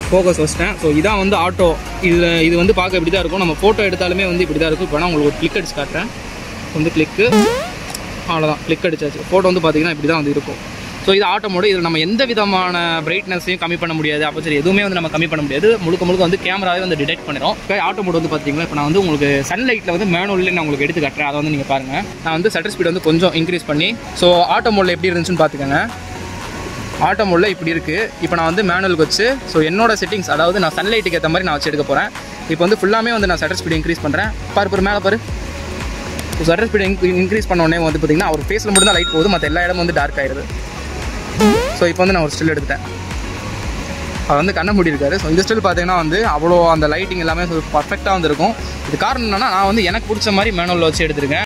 focus வச்சிட்டேன் so இதான் வந்து ஆட்டோ இதில் இது வந்து பார்க்க இப்படி தான் இருக்கும் நம்ம ஃபோட்டோ எடுத்தாலுமே வந்து இப்படி தான் இருக்கும் இப்போ நான் உங்களுக்கு ஒரு கிளிக் அடிச்சு காட்டுறேன் வந்து கிளிக்கு அவ்வளோதான் கிளிக் அடிச்சாச்சு ஃபோட்டோ வந்து பார்த்தீங்கன்னா இப்படி தான் வந்து இருக்கும் ஸோ இது ஆட்டோ மோடு இதில் நம்ம எந்த விதமான பிரைட்னஸையும் கம்மி பண்ண முடியாது அப்போ சரி எதுவுமே வந்து நம்ம கம்மி பண்ண முடியாது முழுக்க முழுக்க வந்து கேமராவே வந்து டிடெக்ட் பண்ணிடும் இப்போ ஆட்டோ மோடு வந்து பார்த்தீங்கன்னா இப்போ நான் வந்து உங்களுக்கு சன்லைட்டில் வந்து மேனுவலில் நான் உங்களுக்கு எடுத்து காட்டுறேன் அதை வந்து நீங்கள் பாருங்கள் நான் வந்து சட்டர் ஸ்பீட் வந்து கொஞ்சம் இன்க்ரீஸ் பண்ணி ஸோ ஆட்டோ மோடில் எப்படி இருந்துச்சுன்னு பார்த்துக்கோங்க ஆட்டோ மோடில் இப்படி இருக்குது இப்போ நான் வந்து மேனுவலுக்கு வச்சு ஸோ என்னோட செட்டிங்ஸ் அதாவது நான் சன்லைட்டுக்கு ஏற்ற மாதிரி நான் வச்சு எடுக்க போகிறேன் இப்போ வந்து ஃபுல்லாமே வந்து நான் சட்டர் ஸ்பீட் இன்க்ரீஸ் பண்ணுறேன் பாரு பாரு மேலே பாரு ஸோ சட்டர் ஸ்பீட் இன்க்ரீஸ் பண்ண உடனே வந்து பார்த்தீங்கன்னா அவர் ஃபேஸில் மட்டும் தான் லைட் போகுது மற்ற எல்லா இடமும் வந்து டார்க் ஆயிடுது ஸோ இப்போ வந்து நான் ஒரு ஸ்டில் எடுத்துட்டேன் அவர் வந்து கண்ண மூடி இருக்காரு ஸோ இந்த ஸ்டில் பார்த்தீங்கன்னா வந்து அவ்வளோ அந்த லைட்டிங் எல்லாமே பர்ஃபெக்டாக வந்து இருக்கும் இது காரணம் என்னன்னா நான் வந்து எனக்கு பிடிச்ச மாதிரி மேனுவலில் வச்சு எடுத்திருக்கேன்